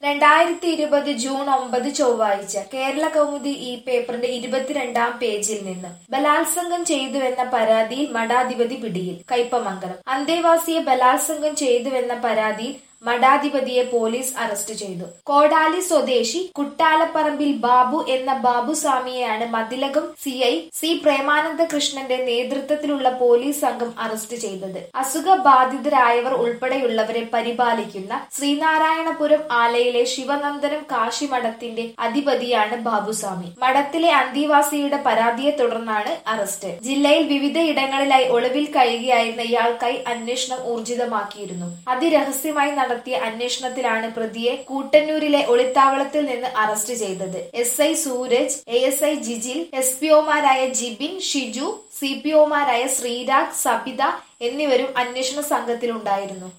രണ്ടായിരത്തി ഇരുപത് ജൂൺ ഒമ്പത് ചൊവ്വാഴ്ച കേരള കൗമുദി ഈ പേപ്പറിന്റെ ഇരുപത്തിരണ്ടാം പേജിൽ നിന്ന് ബലാത്സംഗം ചെയ്തുവെന്ന പരാതിയിൽ മഠാധിപതി പിടിയിൽ കയ്പമംഗലം അന്തേവാസിയെ ബലാത്സംഗം ചെയ്തുവെന്ന പരാതിയിൽ മഠാധിപതിയെ പോലീസ് അറസ്റ്റ് ചെയ്തു കോടാലി സ്വദേശി കുട്ടാലപ്പറമ്പിൽ ബാബു എന്ന ബാബുസ്വാമിയെയാണ് മതിലകം സിഐ സി പ്രേമാനന്ദ കൃഷ്ണന്റെ നേതൃത്വത്തിലുള്ള പോലീസ് സംഘം അറസ്റ്റ് ചെയ്തത് അസുഖബാധിതരായവർ ഉൾപ്പെടെയുള്ളവരെ പരിപാലിക്കുന്ന ശ്രീനാരായണപുരം ആലയിലെ ശിവനന്ദനം കാശി മഠത്തിന്റെ അധിപതിയാണ് ബാബുസ്വാമി മഠത്തിലെ അന്തേവാസിയുടെ പരാതിയെ തുടർന്നാണ് അറസ്റ്റ് ജില്ലയിൽ വിവിധയിടങ്ങളിലായി ഒളിവിൽ കഴിയുകയായിരുന്ന ഇയാൾക്കായി അന്വേഷണം ഊർജിതമാക്കിയിരുന്നു അതിരഹസ്യമായി നടത്തിയ അന്വേഷണത്തിലാണ് പ്രതിയെ കൂട്ടന്നൂരിലെ ഒളിത്താവളത്തിൽ നിന്ന് അറസ്റ്റ് ചെയ്തത് S I Sooraj A S I Jijil S P ഒമാരായ ജിബിൻ ഷിജു സി പി ഒമാരായ ശ്രീരാഗ് സബിത എന്നിവരും അന്വേഷണ സംഘത്തിലുണ്ടായിരുന്നു